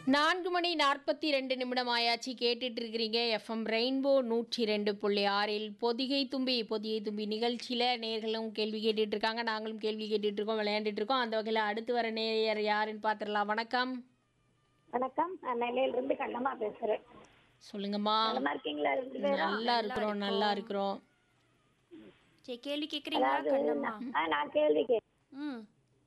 நான்கு மணி நாற்பத்தி ரெண்டு நிமிடம் ஆயாச்சு கேட்டுட்டு இருக்கிறீங்க எஃப்எம் ரெயின்போ நூற்றி ரெண்டு புள்ளி ஆறில் பொதிகை தும்பி பொதிகை தும்பி நிகழ்ச்சியில் நேர்களும் கேள்வி கேட்டுட்டு இருக்காங்க நாங்களும் கேள்வி கேட்டுட்டு இருக்கோம் விளையாண்டுட்டு இருக்கோம் அந்த வகையில் அடுத்து வர நேயர் யாருன்னு பார்த்துடலாம் வணக்கம் வணக்கம் நான் நெல்லையில இருந்து கண்ணம்மா பேசுறேன் சொல்லுங்கம்மா நல்லா இருக்கீங்களா ரெண்டு பேரும் நல்லா இருக்கிறோம் நல்லா இருக்கிறோம் சரி கேள்வி கேக்குறீங்களா கண்ணம்மா ஆ, நான் கேள்வி கேட்டேன் ம்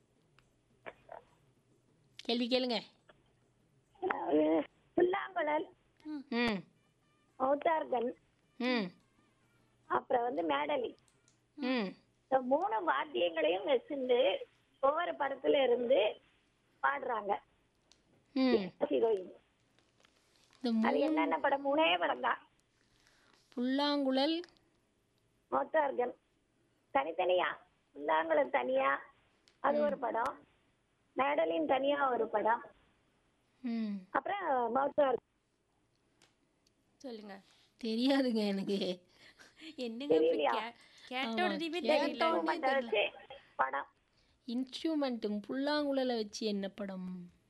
கேள்வி கேளுங்க அஹ், புல்லாங்குழல் ம் மௌத்தார்கன் ம் அப்புறம் வந்து மேடலி ம் இந்த மூணு வாத்தியங்களையும் வச்சிருந்து ஒவ்வொரு படத்துல இருந்து பாடுறாங்க ம் ஹீரோயின் இந்த அது மூ- என்னென்ன படம் மூணே படம் தான் புல்லாங்குழல் மௌத்தார்கன் தனித்தனியா புல்லாங்குழல் தனியா அது ஒரு படம் மேடலின் தனியா ஒரு படம் ம் அப்புறம் மௌத்தார்கன் சொல்லுங்க தெரியாதுங்க எனக்கு என்னங்க இப்படி கே- கேட்ட உடனேவே தெரியல வச்சு படம் இன்ஸ்ட்ருமெண்ட்டும் புல்லாங்குழலை வச்சு என்ன படம்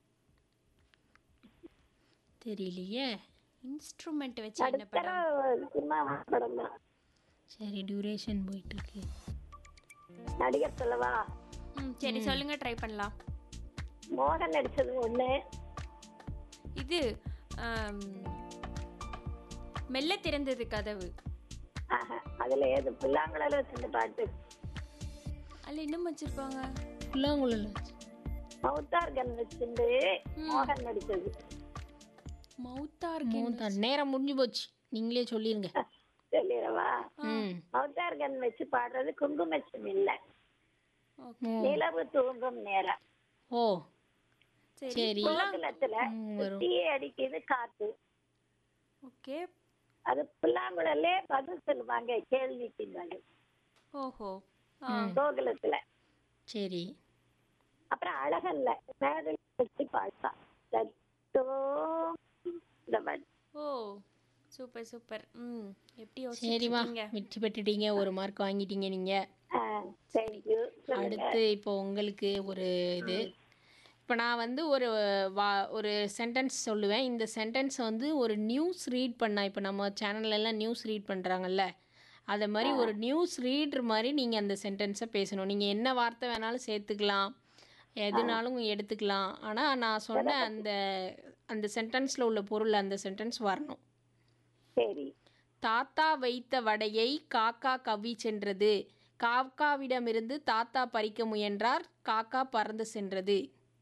தெரியலையே இன்ஸ்ட்ருமெண்ட் வச்சு என்ன நடுத்தர படம் சினிமா படம் தான் சரி டியூரேஷன் போயிட்டு இருக்கு நடிகர் சொல்லவா ம் சரி சொல்லுங்க ட்ரை பண்ணலாம் மோகன் நடிச்சது ஒண்ணு இது ஆம், மெல்ல திறந்தது கதவு ஆஹா, அதுல ஏது புல்லாங்குழல வச்சிருந்த பாட்டு அதுல இன்னும் வச்சிருப்பாங்க புல்லாங்குழல் வச்சு மௌத்தார்கன் வச்சிருந்து மோகன் நடிச்சது மவுத்தார் மூந்தான் நேரம் முடிஞ்சு போச்சு நீங்களே சொல்லிருங்க சொல்லிடவா ம் மௌத்தார்கன் வச்சு பாடுறது குங்குமச்சம் இல்ல ஓகே நிலவு தூங்கும் நேரம் ஓ சரி சரி கோகுலத்துல தீ அடிக்குது காத்து ஓகே அது புல்லாங்குழலே பதில் சொல்லுவாங்க கேள்விக்கு பதில் ஓஹோ ஆ கோகுலத்துல சரி அப்புறம் அழகல்ல மேடல் வச்சு பாடுவா சத்தோ இந்த பாட்டு ஓ சூப்பர் சூப்பர் ம் எப்படி சரிம்மா யோசிச்சிருக்கீங்க வெற்றி பெற்றுட்டீங்க ஒரு மார்க் வாங்கிட்டீங்க நீங்க தேங்க்யூ அடுத்து இப்போ உங்களுக்கு ஒரு இது இப்போ நான் வந்து ஒரு வா ஒரு சென்டென்ஸ் சொல்லுவேன் இந்த சென்டென்ஸ் வந்து ஒரு நியூஸ் ரீட் பண்ண இப்போ நம்ம சேனல்ல எல்லாம் நியூஸ் ரீட் பண்ணுறாங்கல்ல அதை மாதிரி ஒரு நியூஸ் ரீடர் மாதிரி நீங்கள் அந்த சென்டென்ஸை பேசணும் நீங்கள் என்ன வார்த்தை வேணாலும் சேர்த்துக்கலாம் எதுனாலும் எடுத்துக்கலாம் ஆனால் நான் சொன்ன அந்த அந்த சென்டென்ஸில் உள்ள பொருள் அந்த சென்டென்ஸ் வரணும் சரி தாத்தா வைத்த வடையை காக்கா கவ்வி சென்றது காக்காவிடமிருந்து தாத்தா பறிக்க முயன்றார் காக்கா பறந்து சென்றது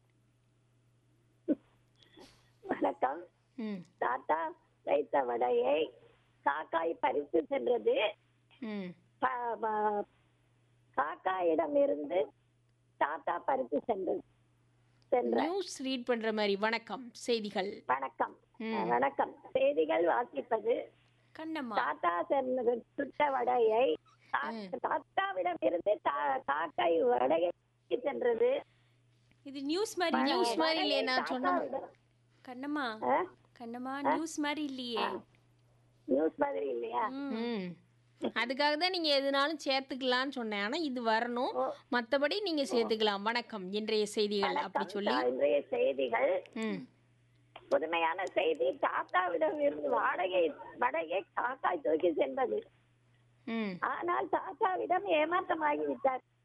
வணக்கம் ம் தாத்தா வைத்த வடையை காக்காய் பறித்து சென்றது ம் ப- ப- காக்காயிடம் இருந்து தாத்தா பறித்து சென்றது சென்ற நியூஸ் ரீட் பண்ணுற மாதிரி வணக்கம் செய்திகள் வணக்கம் வணக்கம் செய்திகள் வாசிப்பது கண்ணம்மா தாத்தா சென்றது சுட்ட வடையை தா- தாத்தாவிடம் இருந்து தா- காக்காய் வடையை சென்றது இது நியூஸ் மாதிரி நியூஸ் மாதிரி இல்லையே நான் சொன்ன தாத்தாவிடம்- கண்ணம்மா ஆ? கண்ணம்மா நியூஸ் மாதிரி இல்லையே நியூஸ் மாதிரி இல்லையா ம் அதுக்காக தான் நீங்கள் எதுனாலும் சேர்த்துக்கலாம்னு சொன்னேன் ஆனால் இது வரணும் மற்றபடி நீங்கள் சேர்த்துக்கலாம் வணக்கம் இன்றைய செய்திகள் அப்படி சொல்லி இன்றைய செய்திகள் ம் புதுமையான செய்தி தாத்தாவிடம் இருந்து வாடகை வடையை காக்காய் தூக்கி சென்றது ம் ஆனால் தாத்தாவிடம் ஏமாற்றமாகி விட்டார்